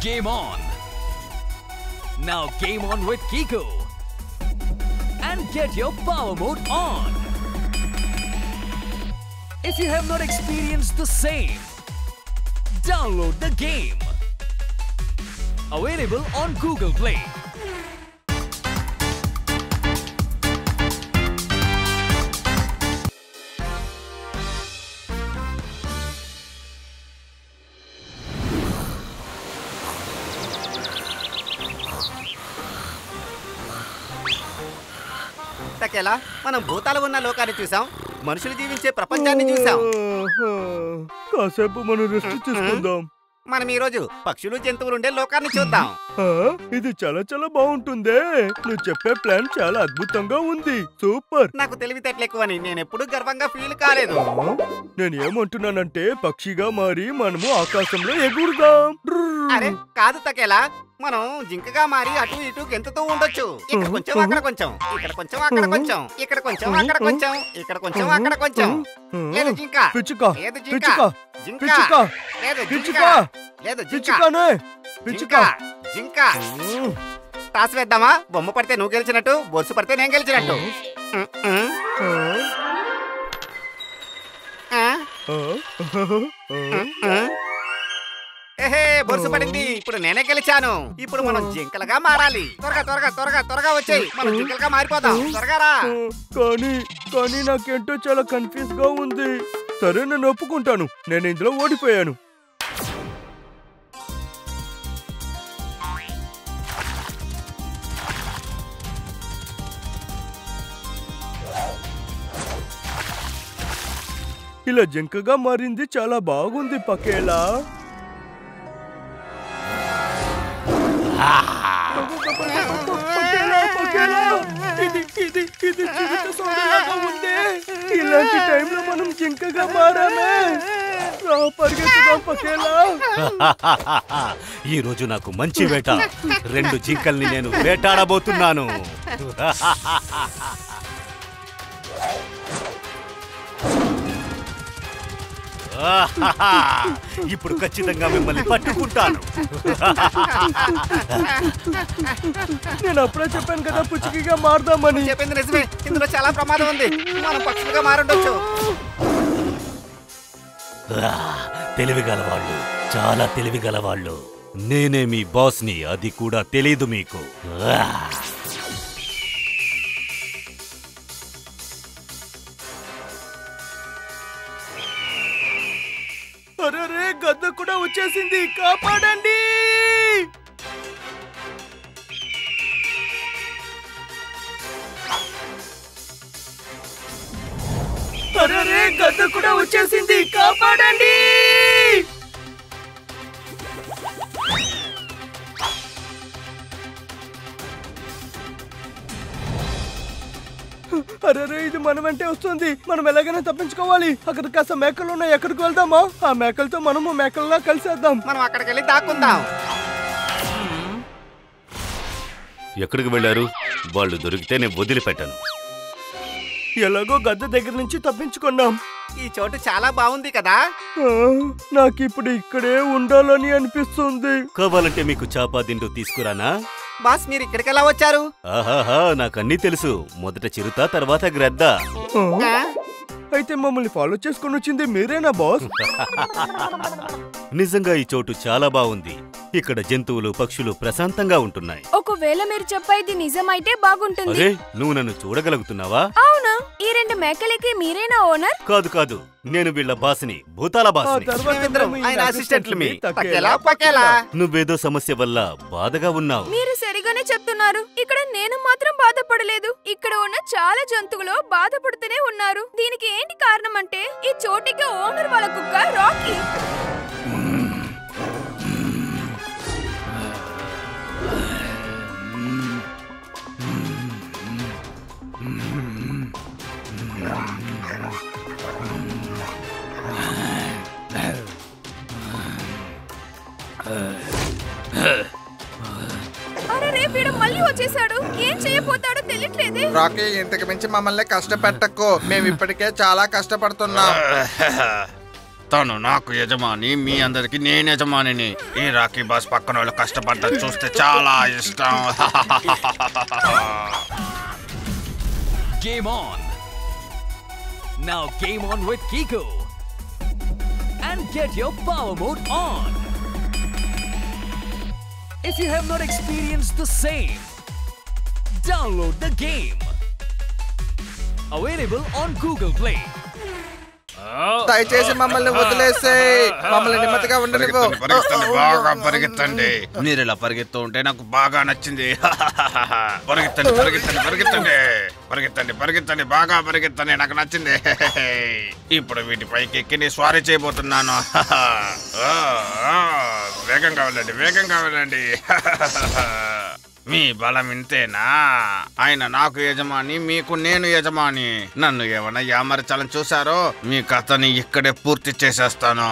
Game on! Now game on with Kiko! And get your power mode on! If you have not experienced the same, download the game! Available on Google Play. తకేలా మనం భూతాలు ఉన్న లోకాన్ని చూసాం మనుషులు జీవించే ప్రపంచాన్ని చూసాం కాసేపు మనం రెస్ట్ తీసుకుందాం మనం ఈ రోజు పక్షులు జంతువులు ఉండే లోకాన్ని చూద్దాం ఆ, ఇది చాలా చాలా బాగుంటుందే నువ్వు చెప్పే ప్లాన్ చాలా అద్భుతంగా ఉంది సూపర్ నాకు తెలివితేటలు ఎక్కువని నేను ఎప్పుడూ గర్వంగా ఫీల్ కాలేదు ఆ, నేను ఏమంటున్నానంటే పక్షిగా మారి మనము ఆకాశంలో ఎగురుదాం అరే కాదు తకేలా మనం జింకగా మారి అటు ఇటు గెంతుతూ ఉండొచ్చు ఇక్కడ కొంచెం అక్కడ కొంచెం ఇక్కడ కొంచెం అక్కడ కొంచెం ఇక్కడ కొంచెం అక్కడ కొంచెం ఇక్కడ కొంచెం అక్కడ కొంచెం లేదు జింక పిచ్చుక లేదు జింక పిచ్చుక జింక పిచ్చుక లేదు జింక పిచ్చుక లేదు జింక పిచ్చుకనే పిచ్చుక జింక జింక టాస్ వేద్దామా బొమ్మ పడితే నువ్వు గెలిచినట్టు బొరుసు పడితే నేను గెలిచినట్టు ఉమ్, ఉమ్, ఆ, ఆ, ఆ, ఆ, ఉమ్. ఏహే బొరుసు పడింది ఇప్పుడు నేనే గెలిచాను ఇప్పుడు మనం జింకలుగా మారాలి త్వరగా త్వరగా త్వరగా త్వరగా వచ్చేయి మనం జింకలుగా మారిపోదాం త్వరగా రా ఆ, కానీ కానీ నాకేంటో చాలా కన్ఫ్యూజ్ గా ఉంది సరే నేను ఒప్పుకుంటాను నేను ఇందులో ఓడిపోయాను ఇలా జింకగా మారింది చాలా బాగుంది పకేలా పకేలా, పకేలా. ఇది ఇది ఇది జీవిత సౌందర్యంగా ఉంది ఇలాంటి టైంలో మనం జింకగా మారామే రా పరిగెత్తుదాం పకేలా ఈ రోజు నాకు మంచి వేట రెండు జింకల్ని నేను వేటాడబోతున్నాను ఇప్పుడు ఖచ్చితంగా మిమ్మల్ని పట్టుకుంటాను నేను అప్పుడే చెప్పాను కదా పుచ్చికిగా మారదామని చెప్పింది నిజమే ఇందులో చాలా ప్రమాదం ఉంది మనం పక్షులుగా మారుండొచ్చు ఆ, తెలివిగల వాళ్ళు చాలా తెలివిగల వాళ్ళు నేనే మీ బాస్ని అది కూడా తెలీదు మీకు ఆ. అరే గద్ద కూడా వచ్చేసింది కాపాడండి అరే గద్ద కూడా వచ్చేసింది కాపాడండి అరే ఇది మన వెంటే వస్తుంది మనం ఎలాగైనా తప్పించుకోవాలి అక్కడ కాస్త మేకలు ఉన్నాయి ఎక్కడికి వెళ్దామా ఆ మేకలతో మనము మేకల్లా కలిసేద్దాం మనం అక్కడికి వెళ్ళి దాక్కుందాం ఎక్కడికి వెళ్ళారు వాళ్ళు దొరికితే నేను వదిలిపెట్టాను ఎలాగో గద్ద దగ్గర నుంచి తప్పించుకున్నాం ఈ చోటు చాలా బాగుంది కదా ఆ, నాకు ఇప్పుడు ఇక్కడే ఉండాలని అనిపిస్తుంది కావాలంటే మీకు చాపా దిండు తీసుకురానా బాస్ మీరు ఇక్కడికి ఎలా వచ్చారు ఆహాహా నాకన్నీ తెలుసు మొదట చిరుత తర్వాత గ్రద్ద ఆ, ఆ? అయితే మమ్మల్ని ఫాలో చేసుకొని వచ్చింది మీరేనా బాస్ నిజంగా ఈ చోటు చాలా బాగుంది ఇక్కడ జంతువులు పక్షులు ప్రశాంతంగా ఉంటున్నాయి ఒకవేళ మీరు చెప్పేది నిజమైతే బాగుంటుంది అరే నువ్వు నన్ను చూడగలుగుతున్నావా అవును ఈ రెండు మేకలకి మీరేనా ఓనర్ కాదు కాదు నేను వీళ్ళ బాస్ని భూతాల ఆ బాస్ని తర్వాత మేమిద్దరం మేము ఆయన ఈయన అసిస్టెంట్లమి అసిస్టెంట్లమి. తక్కేలా పక్కేలా నువ్వేదో సమస్య వల్ల బాధగా ఉన్నావు మీరు సరిగానే చెప్తున్నారు ఇక్కడ నేను మాత్రం బాధపడలేదు ఇక్కడ ఉన్న చాలా జంతువులు బాధపడుతూనే ఉన్నారు దీనికి ఏంటి కారణం అంటే ఈ చోటికి ఓనర్ వాళ్ళ కుక్క రాకీ అరే రే వీడు మళ్ళీ వచ్చేసాడు ఏం చేయబోతాడో తెలియట్లేదే రాకీ ఇంతకు మించి మమ్మల్ని కష్టపెట్టకు మేము ఇప్పటికే చాలా కష్టపడుతున్నాం తను నాకు యజమాని మీ అందరికి నేను యజమానిని ఈ రాఖీ బాస్ పక్కన వాళ్ళు కష్టపడ్డం చూస్తే చాలా ఇష్టం Game on! Now game on with Kiko! And get your power mode on! If you have not experienced the same, download the game! Available on Google Play. దయచేసి మమ్మల్ని వదిలేసే మమ్మల్ని నెమ్మదిగా ఉండనివ్వు పరిగెత్తండి, పరిగెత్తండి బాగా పరిగెత్తండి మీరు ఇలా పరిగెత్తూ ఉంటే నాకు బాగా నచ్చింది పరిగెత్తండి పరిగెత్తండి పరిగెత్తండి పరిగెత్తండి పరిగెత్తండి బాగా పరిగెత్తండి నాకు నచ్చింది ఇప్పుడు వీటి పైకి ఎక్కి నేను స్వారీ చేయబోతున్నాను ఆ, ఆ, వేగంగా వెళ్ళండి వేగంగా వెళ్ళండి మీ బలం ఇంతేనా ఆయన నాకు యజమాని మీకు నేను యజమాని నన్ను ఏమైనా యామరచాలని చూసారో మీ కథని ఇక్కడే పూర్తి చేసేస్తాను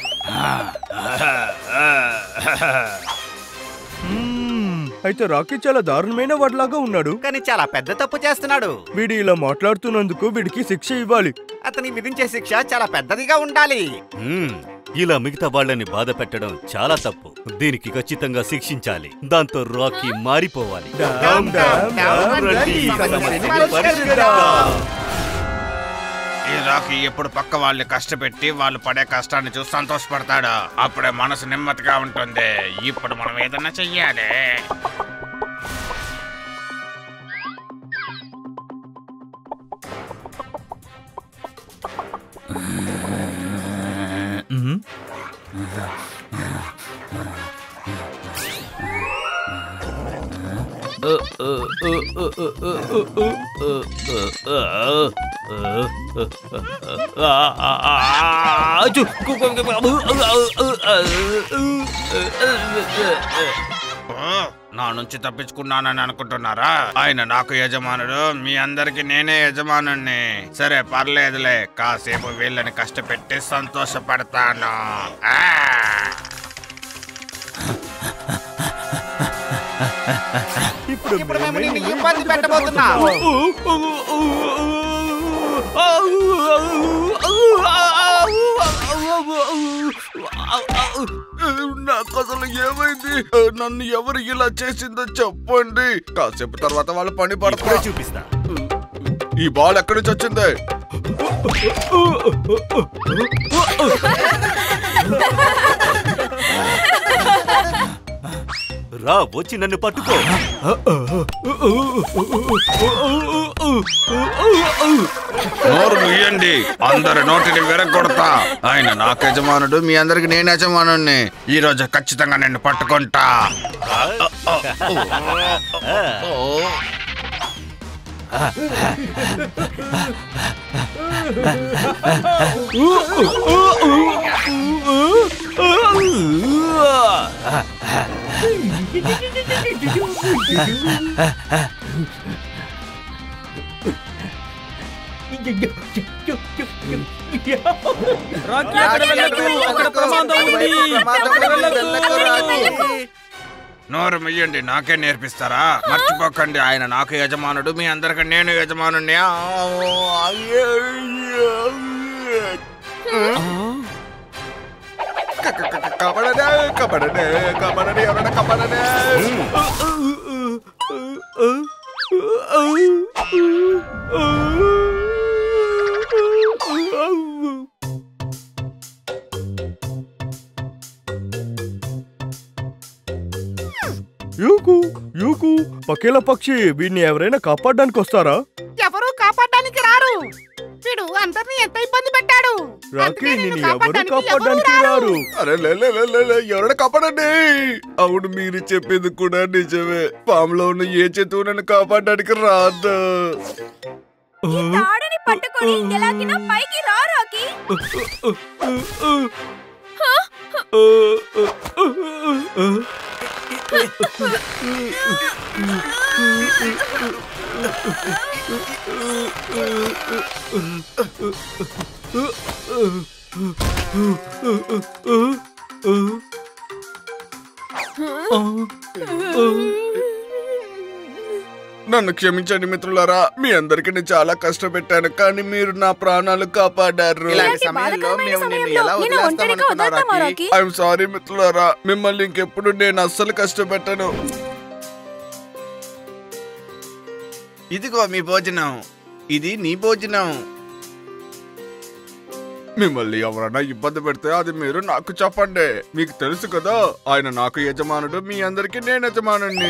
మ్మ్. అయితే రాకీ చాలా దారుణమైన వాడిలాగా ఉన్నాడు కానీ చాలా పెద్ద తప్పు చేస్తున్నాడు వీడు ఇలా మాట్లాడుతున్నందుకు వీడికి శిక్ష ఇవ్వాలి అతని విధించే శిక్ష చాలా పెద్దదిగా ఉండాలి మ్మ్. ఇలా మిగతా వాళ్ళని బాధ పెట్టడం చాలా తప్పు దీనికి ఖచ్చితంగా శిక్షించాలి దాంతో రాకీ మారిపోవాలి డామ్ డామ్ డామ్ రండి, ఈ సమస్యని పరిష్కరిద్దాం. ఈ రాకి ఎప్పుడు పక్క వాళ్ళు కష్టపెట్టి వాళ్ళు పడే కష్టాన్ని చూసి సంతోషపడతాడు అప్పుడే మనసు నెమ్మదిగా ఉంటుంది ఇప్పుడు మనం ఏదన్నా చెయ్యాలి ఓ, నా నుంచి తప్పించుకున్నానని అనుకుంటున్నారా ఆయన నాకు యజమానుడు మీ అందరికి నేనే యజమానుణ్ణి సరే పర్లేదులే కాసేపు వీళ్ళని కష్టపెట్టి సంతోషపడతాను ఆ! ఇప్పుడు మేము నిన్ను ఇబ్బంది పెట్టబోతున్నాం. నాకు అసలు ఏమైంది నన్ను ఎవరు ఇలా చేసిందో చెప్పండి కాసేపు తర్వాత వాళ్ళ పని ఇప్పుడే పడతా చూపిస్తా ఈ బాల్ ఎక్కడి నుంచి వచ్చింది రా వచ్చి నన్ను పట్టుకో నోరు ముయ్యండి అందరి నోటిని విరగొడతా ఆయన నాకు యజమానుడు మీ అందరికి నేను యజమానుణ్ణి ఈ రోజు ఖచ్చితంగా నిన్ను పట్టుకుంటా నోరు ముయ్యండి నాకే నేర్పిస్తారా మర్చిపోకండి ఆయన నాకు యజమానుడు మీ అందరికి నేను యజమానుణ్ణి ఆ, కబడనే కబడనే కబడనే ఎవరైనా కబడనే యూకు యూకు పకేల పక్షి వీడిని ఎవరైనా కాపాడడానికి వస్తారా ఎవరు కాపాడడానికి రారు వీడు అందరినీ ఎంత ఇబ్బంది పెట్టాడు రాకీ నిన్ను ఎవరు కాపాడడానికి రారు అరే లే లే లే లే లే, ఎవరైనా కాపాడండి అవును మీరు చెప్పింది కూడా నిజమే పాములో ఉన్న ఏ జంతువు నన్ను కాపాడడానికి రాదు ఈ తాడుని పట్టుకొని ఎలాగినా పైకి రా రాకి నన్ను క్షమించండి మిత్రులారా మీ అందరికి నేను చాలా కష్టపెట్టాను కానీ మీరు నా ప్రాణాలు కాపాడారు ఇలాంటి ఇలాంటి సమయంలో బాధాకరమైన మేము నిన్ను సమయంలో ఎలా నిన్ను వదిలేస్తాం ఒంటరిగా అనుకున్నావు, వదులుతామా, రాకీ? రాకీ? ఐఎమ్ సారీ మిత్రులారా మిమ్మల్ని ఇంకెప్పుడు నేను అస్సలు కష్టపెట్టను ఇదిగో మీ భోజనం ఇది నీ భోజనం మిమ్మల్ని ఎవరైనా ఇబ్బంది పెడితే అది మీరు నాకు చెప్పండి మీకు తెలుసు కదా ఆయన నాకు యజమానుడు మీ అందరికి నేను యజమానుడిని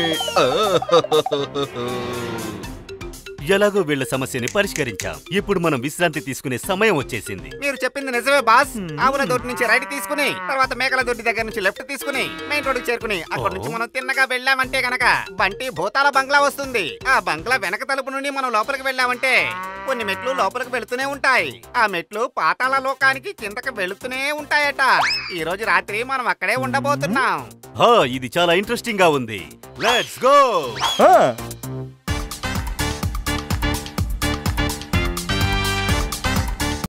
ఎలాగో వీళ్ళ సమస్యని పరిష్కరించాం ఇప్పుడు మనం విశ్రాంతి తీసుకునే సమయం వచ్చేసింది మీరు చెప్పింది నిజమే బాస్ ఆవుల దొడ్డి నుంచి రైట్ తీసుకుని తర్వాత మేకల దొడ్డి దగ్గర నుంచి లెఫ్ట్ తీసుకుని మెయిన్ రోడ్ చేరుకుని అక్కడ నుంచి మనం తిన్నగా వెళ్ళామంటే గనక బంటి భూతాల బంగ్లా వస్తుంది ఆ బంగ్లా వెనక తలుపు నుండి మనం లోపలికి వెళ్ళామంటే కొన్ని మెట్లు లోపలికి వెళుతూనే ఉంటాయి ఆ మెట్లు పాతాళ లోకానికి కిందకి వెళుతూనే ఉంటాయట ఈ రోజు రాత్రి మనం అక్కడే ఉండబోతున్నాం హా ఇది చాలా ఇంట్రెస్టింగ్ గా ఉంది లెట్స్ గో ఆ,